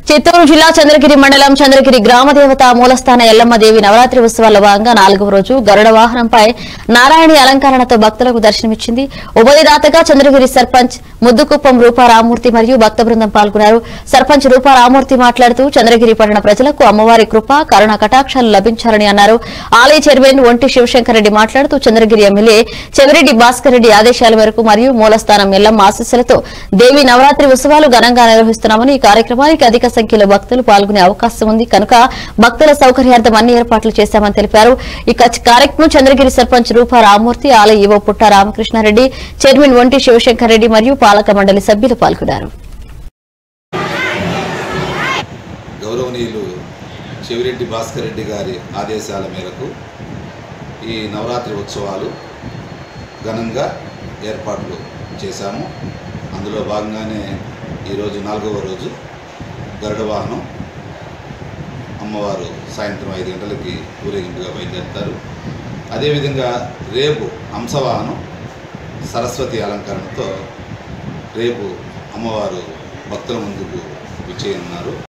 చిత్తూరు జిల్లా చంద్రగిరి మండలం చంద్రగిరి గ్రామ దేవత మూలస్థాన ఎల్లమ్మ దేవి నవరాత్రి ఉత్సవాల భాగంగా నాలుగవ రోజు గరుడ వాహనంపై నారాయణి అలంకరణతో భక్తులకు దర్శనమిచ్చింది ఉభయదాతగా చంద్రగిరి సర్పంచ్ ముద్దుకుప్పం రూపా రామూర్తి మరియు భక్త బృందం పాల్గొన్నారు సర్పంచ్ రూపా రామూర్తి మాట్లాడుతూ చంద్రగిరి పట్టణ ప్రజలకు అమ్మవారి కృప కరుణ కటాక్షాలు లభించాలని అన్నారు ఆలయ చైర్మన్ ఒంటి శివశంకర్ రెడ్డి మాట్లాడుతూ చంద్రగిరి ఎమ్మెల్యే చెవిరెడ్డి భాస్కర్ రెడ్డి ఆదేశాల మేరకు మరియు మూలస్థానం ఎల్లమ్మ ఆశీస్సులతో దేవి నవరాత్రి ఉత్సవాలు ఘనంగా నిర్వహిస్తున్నామని ఈ కార్యక్రమానికి అధిక సంఖ్యలో భక్తులు పాల్గొనే అవకాశం ఉంది కనుక భక్తుల సౌకర్యార్థం అన్ని ఏర్పాట్లు చేశామని తెలిపారు ఈ కచ్- కార్యక్రమం చంద్రగిరి సర్పంచ్ రూపా రామూర్తి ఆలయ ఈవో పుట్ట రామకృష్ణారెడ్డి చైర్మన్ ఒంటి శివశంకర్ రెడ్డి మరియు పాలక మండలి సభ్యులు పాల్గొన్నారు గౌరవనీయులు చెవిరెడ్డి భాస్కర్ రెడ్డి గారి ఆదేశాల మేరకు ఈ నవరాత్రి ఉత్సవాలు ఘనంగా ఏర్పాట్లు చేశాము అందులో భాగంగానే ఈరోజు నాలుగవ రోజు గరుడ వాహనం అమ్మవారు సాయంత్రం ఐదు గంటలకి ఊరేగింపుగా బయలుదేరుతారు అదేవిధంగా రేపు హంసవాహనం సరస్వతి అలంకరణతో రేపు అమ్మవారు భక్తుల ముందుకు విచ్చేయనున్నారు